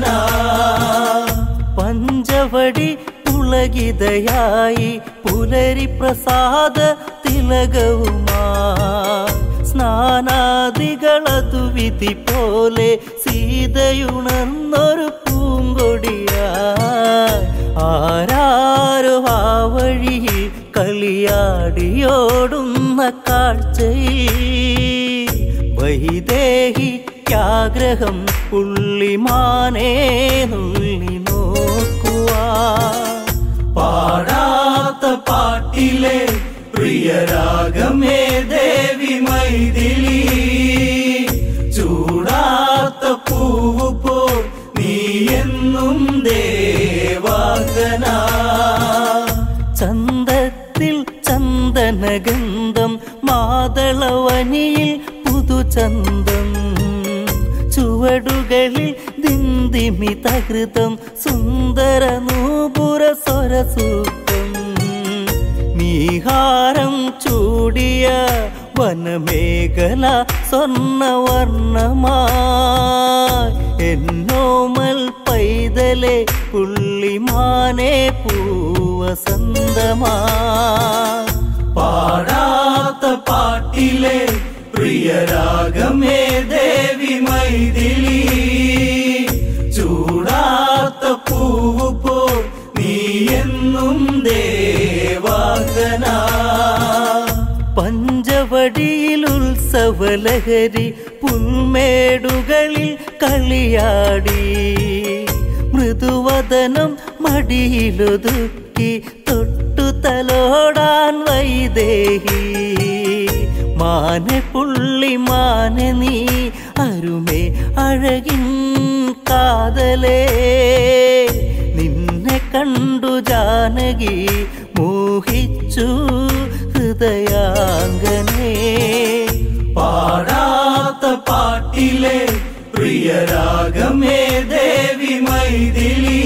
പഞ്ചവടി പുളകിതയായി പുലരി പ്രസാദ തിലകവുമാ സ്നാനാദികളതു വിധി പോലെ സീതയുണർന്നൊരു പൂങ്കൊടിയായി ആരാരോ ആ വഴിയിൽ കളിയാടിയോടുന്ന കാഴ്ചയിൽ വൈദേഹിക്കാഗ്രഹം പുള്ളിമാനേ നുള്ളി നോക്കുവാ പാടാത്ത പാട്ടിലെ പ്രിയരാഗമേ ദേവി മൈഥിലി ചൂടാത്ത പൂവ് പോ നീ എന്നും ദേവാംഗന ചന്തത്തിൽ ചന്ദനഗന്ധം മാതളവനിയിൽ പുതുചന്തം ചുവടുകളിൽ ദിന്തിമി തകൃതം സുന്ദര നൂപുര സ്വരസൂക്തം നീഹാരം ചൂടിയ വനമേഖല സ്വർണവർണ്ണമായി എന്നോമൽ പൈതലെ പുള്ളിമാനെ പൂവസന്തമാ പാടാത്ത പാട്ടിലെ പ്രിയരാഗമേ ദേവി മൈഥിലി ചൂടാത്ത പൂവ് പോ നീ എന്നും ദേവാംഗന പഞ്ചവടിയിൽ ഉത്സവലഹരി പുൽമേടുകളിൽ കളിയാടി മൃദുവദനം മടിയിലൊതുക്കി തൊട്ടു തലോടാൻ വൈദേഹി മാനെ പുള്ളി മാനെ നീ അരുമേ അഴകിൻ കാതലേ നിന്നെ കണ്ടു ജാനകി മോഹിച്ചു ഹൃദയാംഗനേ പാടാത്ത പാട്ടിലെ പ്രിയരാഗമേ ദേവി മൈഥിലി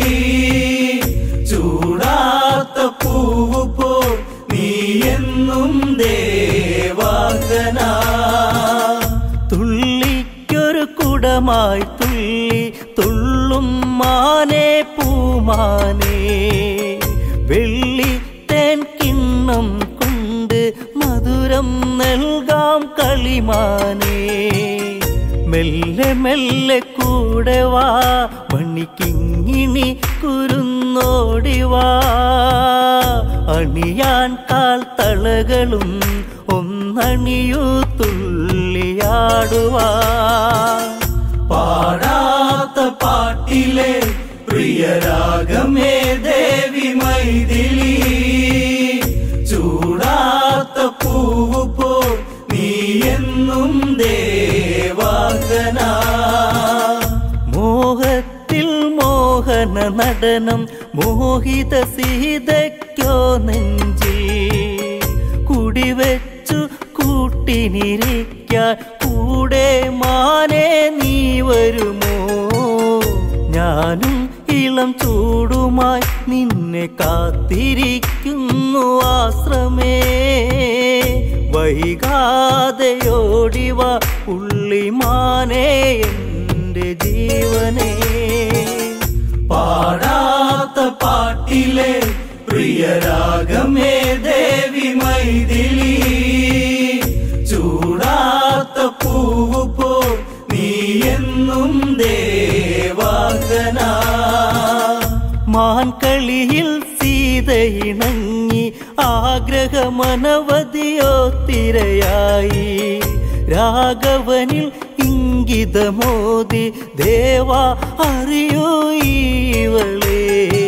ചൂടാത്ത പൂവ് പോ നീ എന്നും ദേവാംഗന തുള്ളിക്കൊരു കുടമായി തുള്ളി തുള്ളും മാനെ പൂമാനെ വെള്ളി തേൻ കിണ്ണം കൊണ്ട് മധുരം നൽകാം കളിമാനെ മെല്ലെ മെല്ലെ കൂടെ വാ മണിക്കിങ്ങിണി കുരുന്നോടി വാ അണിയാൻ കാൽ തളകളും ഒന്നണിയൂ തുള്ളിയാടുവാ പാടാത്ത പാട്ടിലെ പ്രിയരാഗമേ ദേവി മൈഥിലി ചൂടാത്ത പൂവ് പോ നീ നടനം മോഹിത സീതയ്ക്കോ നെഞ്ചിൽ കുടിവെച്ചു കൂട്ടിനിരിക്കാൻ കൂടെ മാനെ നീ വരുമോ ഞാനും ഇളം ചൂടുമായി നിന്നെ കാത്തിരിക്കുന്നു ആശ്രമേ വൈകാതെയോടിവ ഉള്ളിമാനേ എൻ്റെ ജീവനേ പാടാത്ത പാട്ടിലെ പ്രിയരാഗമേ ദേവി മൈഥിലി ചൂടാത്ത പൂവ് പോ നീ എന്നും ദേവാങ്കന മാൻകളിയിൽ സീതയിണങ്ങി ആഗ്രഹമനവധിയോ തിരയായി രാഘവനിൽ ഇംഗിതമോദി ദേവ അറിയൂ ഈവളേ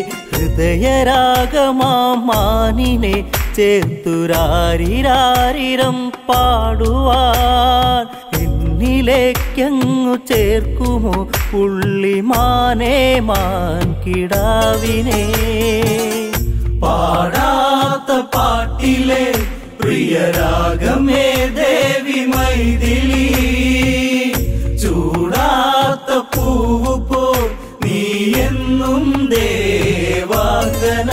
ഹൃദയരാഗമാനിനെ ചേർത്തുരാരിരാരിരം പാടുവാൻ എന്നിലേക്കങ്ങു ചേർക്കുമോ പുള്ളിമാനേ മാൻ കിടാവിനെ പാടാത്ത പാട്ടിലെ പ്രിയരാഗമേ ദേവി മൈഥിലി ചൂടാത്ത പൂവ് പോ നീ എന്നും ദേവാങ്കന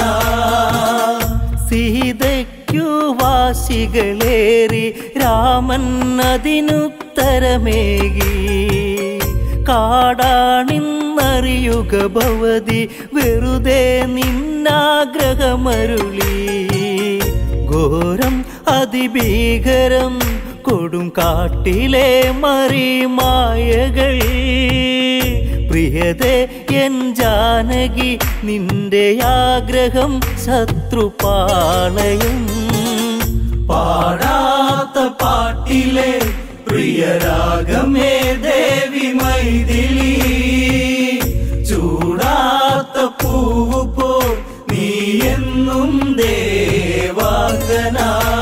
സീതയ്ക്കു വാശികളേറി രാമൻ അതിനുത്തരമേകി കാടാണിന്നറിയുക ഭവതി വെറുതെ നിന്നാഗ്രഹമരുളി ഘോരം അതിഭീകരം കൊടും കാട്ടിലെ മറിമായകൾ പ്രിയതേ എൻ ജാനകി നിന്റെ ആഗ്രഹം ശത്രുപാളയം പാടാത്ത പാട്ടിലെ പ്രിയരാഗമേ ദേവി മൈഥിലി ചൂടാത്ത പൂവ് പോ നീ എന്നും ദേവാങ്കന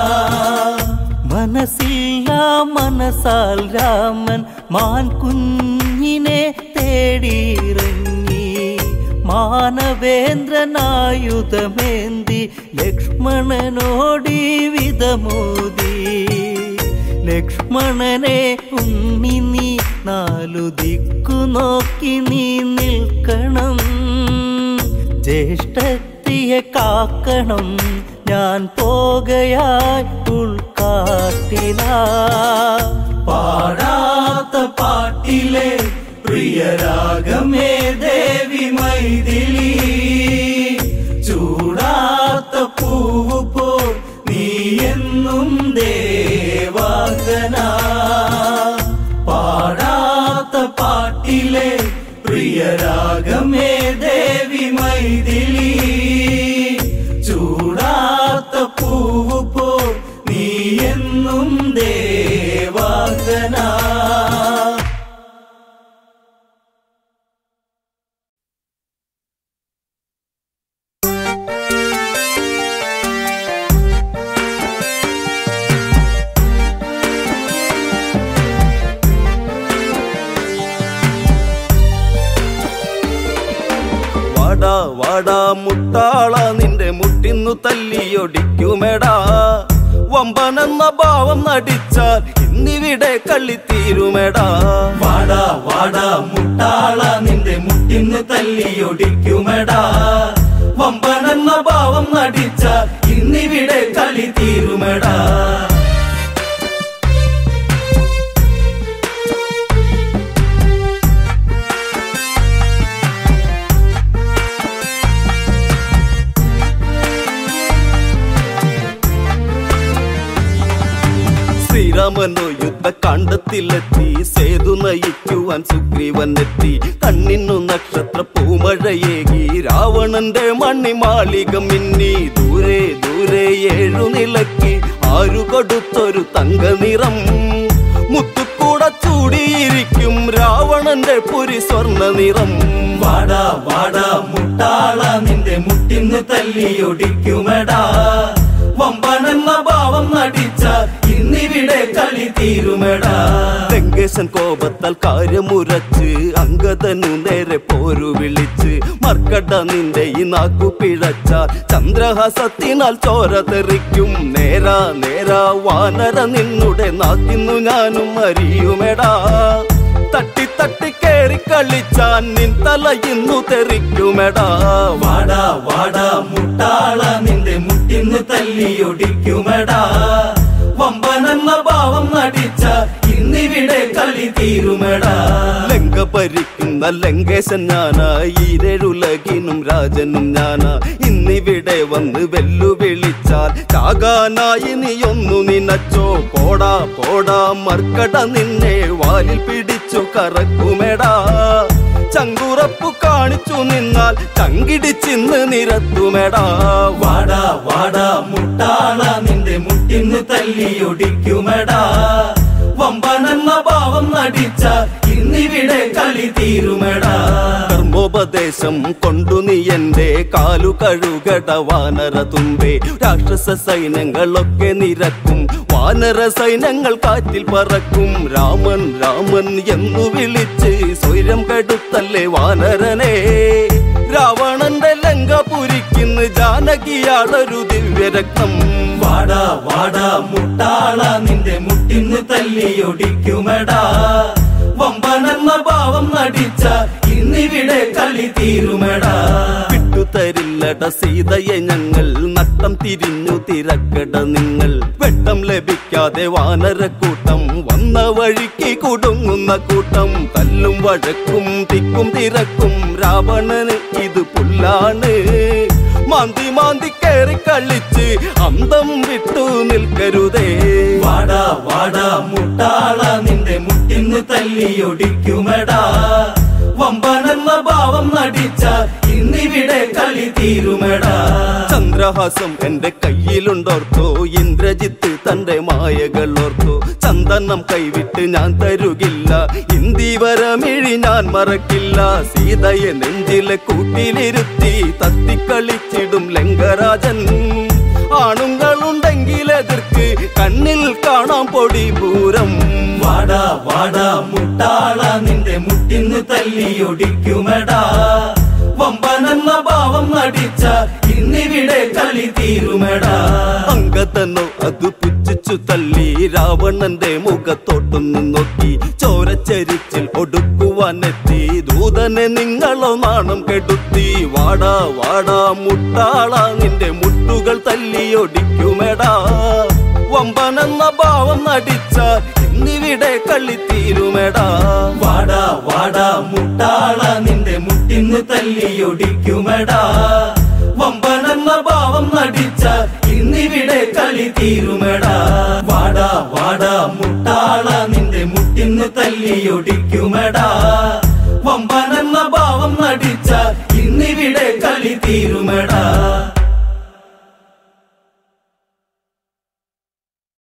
മനസ്സില്ല മനസ്സാൽ രാമൻ മാൻ കുഞ്ഞിനെ തേടിയിറങ്ങി മാനവേന്ദ്രനായുധമേന്തി ലക്ഷ്മണനോടി വിധമോദി ലക്ഷ്മണനെ ഉണ്ണി നീ നാലു ദിക്കു നോക്കി നീ നിൽക്കണം ജ്യേഷ്ഠത്തിയെ കാക്കണം ഞാൻ പോകയായി ഉൾക്കാട്ടിലാ പാടാത്ത പാട്ടിലെ പ്രിയരാഗമേ ദേവി മൈഥിലി ചൂടാത്ത പൂവ് പോ നീ എന്നും ദേവാങ്കന പാടാത്ത പാട്ടിലെ പ്രിയരാഗമേ ദേവി മൈഥിലി ചൂടാത്ത പൂവ് പോ നീ എന്നും ദേവാങ്കന വാടാ വാടാ മുട്ടാള നിന്റെ മുട്ടിന്നു തല്ലിയൊടിക്കുമെടാ വമ്പനെന്ന ഭാവം നടിച്ചാൽ ഇന്നിവിടെ കള്ളിത്തീരുമെടാ വാടാ വാടാ മുട്ടാള നിന്റെ മുട്ടിന്ന് തല്ലിയൊടിക്കുമെടാ വമ്പനെന്ന ഭാവം നടിച്ച ഇന്നിവിടെ കളി തീരുമെടാ ശ്രീരാമനോ യുദ്ധ കണ്ടത്തിലെത്തി സേതു നയിക്കുവാൻ സുഗ്രീവൻ എത്തി കണ്ണിന്നു നക്ഷത്ര പൂമഴയേകി രാവണന്റെ മണിമാളിക മിന്നി ദൂരെ ദൂരെ ഏഴു നിലക്കി ആരു കൊടുത്തൊരു തങ്ക നിറം മുത്തുക്കൂട ചൂടിയിരിക്കും രാവണന്റെ പുരി സ്വർണ്ണ നിറം വാടാ വാടാ മുട്ടാള നിന്റെ മുട്ടിന്ന് തല്ലിയൊടിക്കുമെടാ വമ്പനെന്ന ഭാവം നടിച്ച ഇന്നിവിടെ ഇന്നിവിടെ കളി തീരുമെടാ ലങ്കേശൻ കോപത്താൽ കാര്യമുറച്ച് അങ്കദനു നേരെ പോരു വിളിച്ച് മർക്കട നിന്റെ ഈ നാക്കു പിഴച്ച ചന്ദ്രഹാസത്തിനാൽ ചോര തെറിക്കും നേരാ നേരാ വാനര നിന്നുടെ നാക്കിന്നു ഞാനും അറിയുമെടാ തട്ടി തട്ടി കേറി കളിച്ചാൻ നിൻ തല ഇന്നു തെറിക്കുമെടാ വാടാ വാടാ മുട്ടാള നിന്റെ മുട്ടിന്ന് തല്ലിയൊടിക്കുമെടാ വമ്പനെന്ന ഭാവം നടിച്ച ഇന്നിവിടെ കളി തീരുമെടാ ലങ്ക ഭരിക്കുന്ന ലങ്കേശൻ ഞാനാ ഈരഴുലകിനും രാജനും ഞാനാ ഇന്നിവിടെ വന്ന് വെല്ലുവിളിച്ചാൽ ചാകാനായി നീ ഒന്നു നിനച്ചോ പോടാ പോടാ മർക്കട നിന്നെ വാലിൽ പിടിച്ചു കറക്കുമെടാ ചങ്കുറപ്പു കാണിച്ചു നിന്നാൽ ചങ്കിടിച്ചിന്ന് നിരത്തുമെടാ വാടാ വാടാ മുട്ടാള നിന്റെ മുട്ടിന്ന് തല്ലിയൊടിക്കുമെടാ വമ്പനെന്ന ഭാവം നടിച്ച ഇന്നിവിടെ കളി തീരുമെടാ കർമ്മോപദേശം കൊണ്ടു നീ എന്റെ കാലു കഴുകട വാനര തുമ്പേ രാക്ഷസ സൈന്യങ്ങളൊക്കെ നിരക്കും വാനര സൈന്യങ്ങൾ കാറ്റിൽ പറക്കും രാമൻ രാമൻ എന്നു വിളിച്ച് സ്വൈരം കെടുത്തല്ലേ വാനരനെ രാവണന്റെ ലങ്ക പുരിക്കുന്നു ജാനകിയാളൊരു ദിവ്യരക്തം വാടാ വാടാ മുട്ടാള നിന്റെ മുട്ടിന്ന് തല്ലിയൊടിക്കുമെടാ വമ്പനെന്ന ഭാവം നടിച്ച ഇന്നിവിടെ കളി തീരുമെടാ വിട്ടുതരില്ലട സീതയെ ഞങ്ങൾ നട്ടം തിരിഞ്ഞു തിരക്കട നിങ്ങൾ വെട്ടം ലഭിക്കാതെ വാനരക്കൂട്ടം വന്ന വഴിക്ക് കുടുങ്ങുന്ന കൂട്ടം തല്ലും വഴക്കും തിക്കും തിരക്കും രാവണന് ഇത് പുല്ലാണ് മാന്തി മാന്തി കയറി കളിച്ച് അന്തം വിട്ടു നിൽക്കരുതേ വാടാ വാടാ മുട്ടാള നിന്റെ മുട്ടിന്ന് തല്ലിയൊടിക്കുമെടാ വമ്പനെന്ന ഭാവം നടിച്ച ഇന്നിവിടെ കളി തീരുമെടാ ചന്ദ്രഹാസം എന്റെ കയ്യിലുണ്ടോർത്തോ ഇന്ദ്രജിത്ത് തന്റെ മായകൾ ഓർത്തോ ചന്ദനം കൈവിട്ട് ഞാൻ തരുകില്ല ഇന്ദീവരമിഴി ഞാൻ മറക്കില്ല സീതയെ നെഞ്ചിലെ കൂട്ടിലിരുത്തി തത്തിക്കളിച്ചിടും ലങ്കരാജൻ ആണുങ്ങളുണ്ടെങ്കിൽ എതിർക്ക് കണ്ണിൽ കാണാം പൊടി പൂരം വാടാ വാടാ മുട്ടാള നിന്റെ മുട്ടിന്ന് തല്ലിയൊടിക്കുമെടാ വമ്പനെന്ന ഭാവം നടിച്ച ഇന്നിവിടെ കളി തീരുമെടാ അങ്കതനോ അത് പുച്ഛിച്ചു തള്ളി രാവണന്റെ മുഖത്തോട്ടൊന്നു നോക്കി ചോരച്ചരിച്ചിൽ ഒടുക്കുവാനെത്തി ദൂതനെ നിങ്ങളോ നാണം കെടുത്തി വാടാ വാടാ മുട്ടാള നിന്റെ മുട്ടുകൾ തല്ലിയൊടിക്കുമെടാ വമ്പനെന്ന ഭാവം നടിച്ച ഇന്നിവിടെ കളി തീരുമെടാ വാടാ വാടാ മുട്ടാള നിന്റെ മുട്ടിന്ന് തല്ലിയൊടിക്കുമെടാ വമ്പനെന്ന ഭാവം നടിച്ച ഇന്നിവിടെ കളി തീരുമെടാ വാടാ വാടാ മുട്ടാള നിന്റെ മുട്ടിന്ന് തല്ലിയൊടിക്കുമെടാ വമ്പനെന്ന ഭാവം നടിച്ച ഇന്നിവിടെ കളി തീരുമെടാ